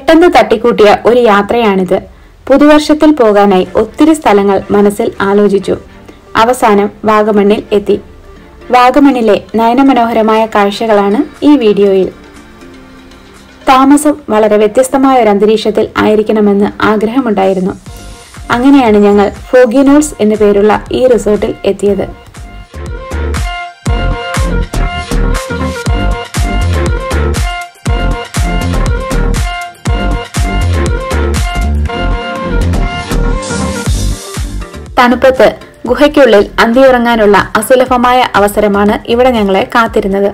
പെട്ടെന്ന് തട്ടിക്കൂട്ടിയ ഒരു യാത്രയാണിത് പുതുവർഷത്തിൽ പോകാനായി ഒത്തിരി സ്ഥലങ്ങൾ മനസ്സിൽ ആലോചിച്ചു അവസാനം വാഗമണ്ണിൽ എത്തി വാഗമണ്ണിലെ നയനമനോഹരമായ കാഴ്ചകളാണ് ഈ വീഡിയോയിൽ താമസം വളരെ വ്യത്യസ്തമായ ഒരു അന്തരീക്ഷത്തിൽ ആയിരിക്കണമെന്ന് ആഗ്രഹമുണ്ടായിരുന്നു അങ്ങനെയാണ് ഞങ്ങൾ ഫോഗിനോൾസ് എന്നു പേരുള്ള ഈ റിസോർട്ടിൽ എത്തിയത് തണുപ്പത്ത് ഗുഹയ്ക്കുള്ളിൽ അന്തിയുറങ്ങാനുള്ള അസുലഭമായ അവസരമാണ് ഇവിടെ ഞങ്ങളെ കാത്തിരുന്നത്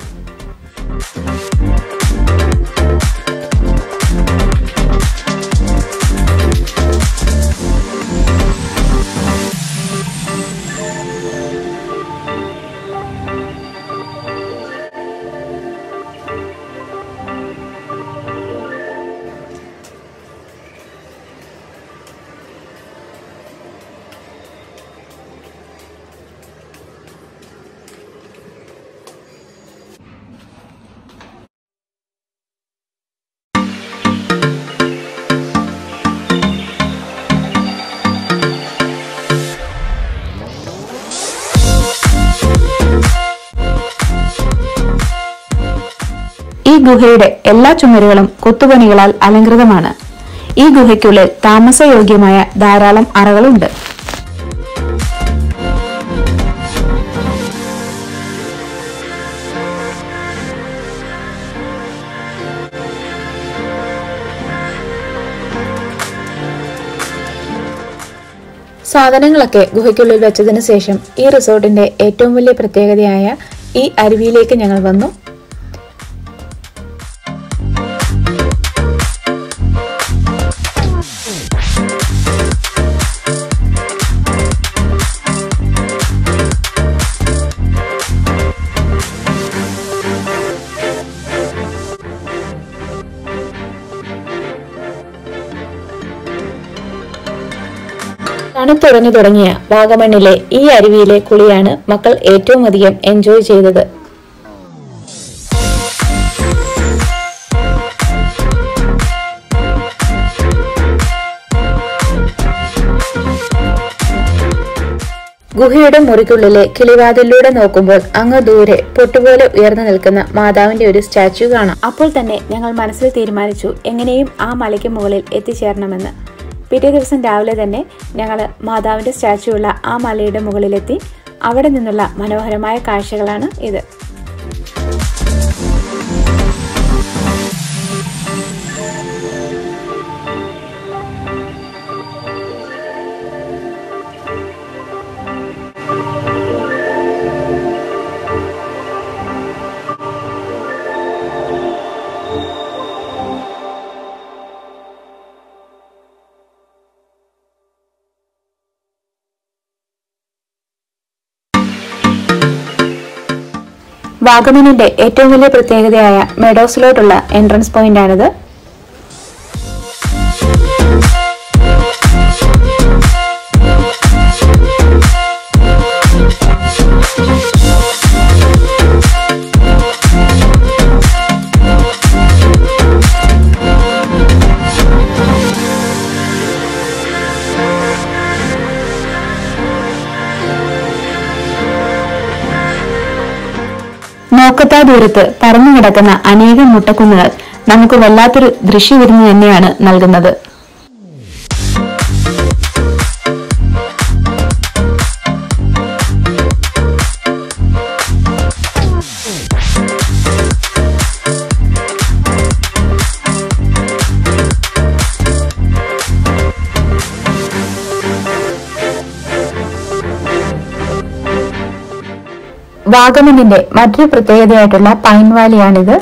ഈ ഗുഹയുടെ എല്ലാ ചുമരുകളും കൊത്തുപണികളാൽ അലങ്കൃതമാണ് ഈ ഗുഹയ്ക്കുള്ളിൽ താമസയോഗ്യമായ ധാരാളം അറകളുണ്ട് സാധനങ്ങളൊക്കെ ഗുഹയ്ക്കുള്ളിൽ വെച്ചതിന് ശേഷം ഈ റിസോർട്ടിന്റെ ഏറ്റവും വലിയ പ്രത്യേകതയായ ഈ അരുവിയിലേക്ക് ഞങ്ങൾ വന്നു തണുത്തുറഞ്ഞു തുടങ്ങിയ വാഗമണ്ണിലെ ഈ അരുവിയിലെ കുളിയാണ് മക്കൾ ഏറ്റവും അധികം എൻജോയ് ചെയ്തത് ഗുഹയുടെ മുറിക്കുള്ളിലെ കിളിവാതിലൂടെ നോക്കുമ്പോൾ അങ്ങ് ദൂരെ പൊട്ടുപോലെ ഉയർന്നു നിൽക്കുന്ന മാതാവിന്റെ ഒരു സ്റ്റാച്യു കാണാം അപ്പോൾ തന്നെ ഞങ്ങൾ മനസ്സിൽ തീരുമാനിച്ചു എങ്ങനെയും ആ മലയ്ക്ക് മുകളിൽ എത്തിച്ചേരണമെന്ന് പിറ്റേ ദിവസം രാവിലെ തന്നെ ഞങ്ങൾ മാതാവിന്റെ സ്റ്റാച്യു ഉള്ള ആ മലയുടെ മുകളിലെത്തി അവിടെ നിന്നുള്ള മനോഹരമായ കാഴ്ചകളാണ് ഇത് വാഗമണിന്റെ ഏറ്റവും വലിയ പ്രത്യേകതയായ മെഡോസിലോട്ടുള്ള എൻട്രൻസ് പോയിന്റാണിത് നോക്കത്താ ദൂരത്ത് പരന്നു കിടക്കുന്ന അനേകം മുട്ടക്കുന്നുകൾ നമുക്ക് വല്ലാത്തൊരു ദൃശ്യവിരുന്ന് തന്നെയാണ് നൽകുന്നത് വാഗമണിന്റെ മറ്റൊരു പ്രത്യേകതയായിട്ടുള്ള പൈൻ വാലിയാണിത്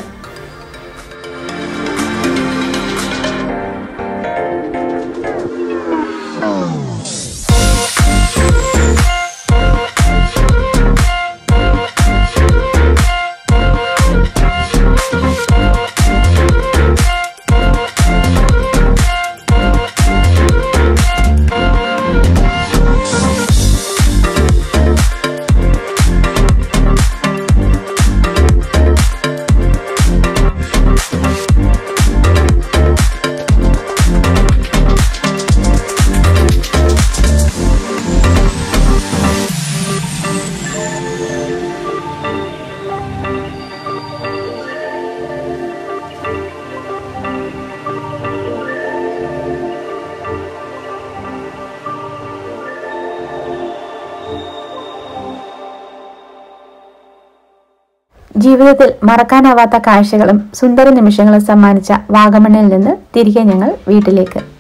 ജീവിതത്തിൽ മറക്കാനാവാത്ത കാഴ്ചകളും സുന്ദര നിമിഷങ്ങളും സമ്മാനിച്ച വാഗമണ്ണിൽ നിന്ന് തിരികെ ഞങ്ങൾ വീട്ടിലേക്ക്